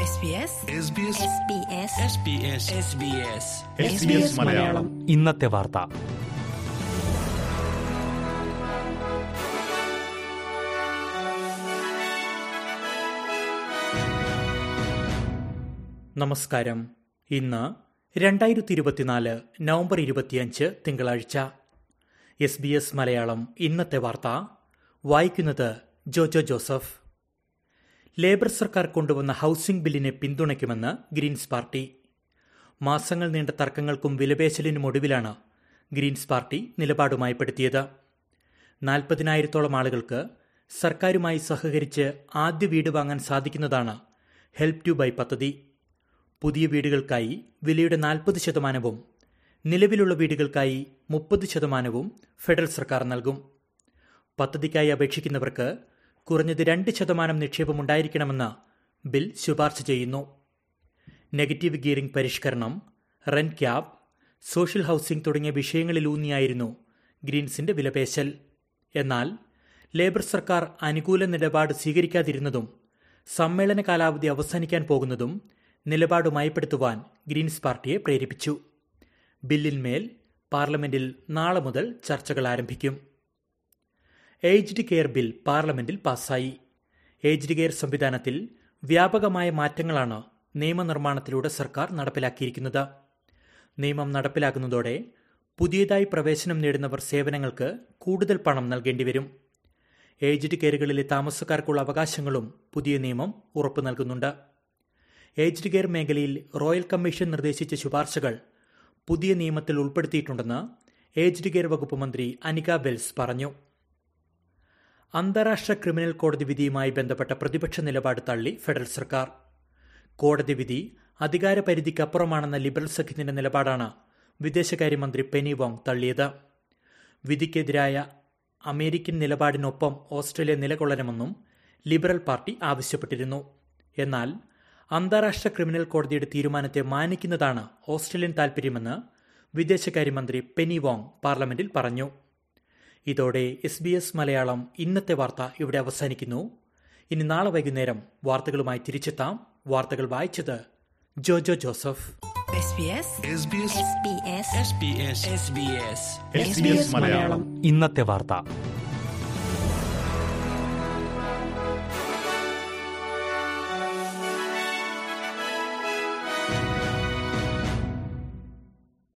SBS SBS SBS SBS SBS Malayalam ഇന്നത്തെ വാർത്ത നമസ്കാരം ഇന്ന് രണ്ടായിരത്തി ഇരുപത്തിനാല് നവംബർ ഇരുപത്തിയഞ്ച് തിങ്കളാഴ്ച എസ് ബി എസ് മലയാളം ഇന്നത്തെ വാർത്ത വായിക്കുന്നത് ജോജോ ജോസഫ് ലേബർ സർക്കാർ കൊണ്ടുവന്ന ഹൌസിംഗ് ബില്ലിനെ പിന്തുണയ്ക്കുമെന്ന് ഗ്രീൻസ് പാർട്ടി മാസങ്ങൾ നീണ്ട തർക്കങ്ങൾക്കും വിലപേശലിനും ഒടുവിലാണ് ഗ്രീൻസ് പാർട്ടി നിലപാടുമായിപ്പെടുത്തിയത് നാൽപ്പതിനായിരത്തോളം ആളുകൾക്ക് സർക്കാരുമായി സഹകരിച്ച് ആദ്യ വീട് വാങ്ങാൻ സാധിക്കുന്നതാണ് ഹെൽപ്പ് ടു ബൈ പദ്ധതി പുതിയ വീടുകൾക്കായി വിലയുടെ നാൽപ്പത് ശതമാനവും നിലവിലുള്ള വീടുകൾക്കായി മുപ്പത് ശതമാനവും ഫെഡറൽ സർക്കാർ നൽകും പദ്ധതിക്കായി അപേക്ഷിക്കുന്നവർക്ക് കുറഞ്ഞത് രണ്ട് ശതമാനം നിക്ഷേപമുണ്ടായിരിക്കണമെന്ന് ബിൽ ശുപാർശ ചെയ്യുന്നു നെഗറ്റീവ് ഗിയറിംഗ് പരിഷ്കരണം റെന്റ് ക്യാപ് സോഷ്യൽ ഹൗസിംഗ് തുടങ്ങിയ വിഷയങ്ങളിലൂന്നിയായിരുന്നു ഗ്രീൻസിന്റെ വിലപേശൽ എന്നാൽ ലേബർ സർക്കാർ അനുകൂല നിലപാട് സ്വീകരിക്കാതിരുന്നതും സമ്മേളന കാലാവധി അവസാനിക്കാൻ പോകുന്നതും നിലപാട് മയപ്പെടുത്തുവാൻ ഗ്രീൻസ് പാർട്ടിയെ പ്രേരിപ്പിച്ചു ബില്ലിന്മേൽ പാർലമെന്റിൽ നാളെ മുതൽ ചർച്ചകൾ ആരംഭിക്കും ഏജ്ഡ് കെയർ ബിൽ പാർലമെന്റിൽ പാസായി ഏജ്ഡ് കെയർ സംവിധാനത്തിൽ വ്യാപകമായ മാറ്റങ്ങളാണ് നിയമനിർമ്മാണത്തിലൂടെ സർക്കാർ നടപ്പിലാക്കിയിരിക്കുന്നത് നിയമം നടപ്പിലാക്കുന്നതോടെ പുതിയതായി പ്രവേശനം നേടുന്നവർ സേവനങ്ങൾക്ക് കൂടുതൽ പണം നൽകേണ്ടി വരും ഏജ്ഡ് കെയറുകളിലെ താമസക്കാർക്കുള്ള അവകാശങ്ങളും പുതിയ നിയമം ഉറപ്പു നൽകുന്നുണ്ട് ഏജ്ഡ് കെയർ മേഖലയിൽ റോയൽ കമ്മീഷൻ നിർദ്ദേശിച്ച ശുപാർശകൾ പുതിയ നിയമത്തിൽ ഉൾപ്പെടുത്തിയിട്ടുണ്ടെന്ന് ഏജ്ഡ് കെയർ വകുപ്പ് മന്ത്രി അനിക വെൽസ് പറഞ്ഞു അന്താരാഷ്ട്ര ക്രിമിനൽ കോടതി വിധിയുമായി ബന്ധപ്പെട്ട പ്രതിപക്ഷ നിലപാട് തള്ളി ഫെഡറൽ സർക്കാർ കോടതി വിധി അധികാരപരിധിക്കപ്പുറമാണെന്ന ലിബറൽ സഖ്യത്തിന്റെ നിലപാടാണ് വിദേശകാര്യമന്ത്രി പെനി വോങ് തള്ളിയത് വിധിക്കെതിരായ അമേരിക്കൻ നിലപാടിനൊപ്പം ഓസ്ട്രേലിയ നിലകൊള്ളണമെന്നും ലിബറൽ പാർട്ടി ആവശ്യപ്പെട്ടിരുന്നു എന്നാൽ അന്താരാഷ്ട്ര ക്രിമിനൽ കോടതിയുടെ തീരുമാനത്തെ മാനിക്കുന്നതാണ് ഓസ്ട്രേലിയൻ താൽപര്യമെന്ന് വിദേശകാര്യമന്ത്രി പെനി വോങ് പാർലമെന്റിൽ പറഞ്ഞു ഇതോടെ എസ് ബി എസ് മലയാളം ഇന്നത്തെ വാർത്ത ഇവിടെ അവസാനിക്കുന്നു ഇനി നാളെ വൈകുന്നേരം വാർത്തകളുമായി തിരിച്ചെത്താം വാർത്തകൾ വായിച്ചത് Jojo Joseph SBS SBS SBS SBS SBS Malayalam ഇന്നത്തെ വാർത്ത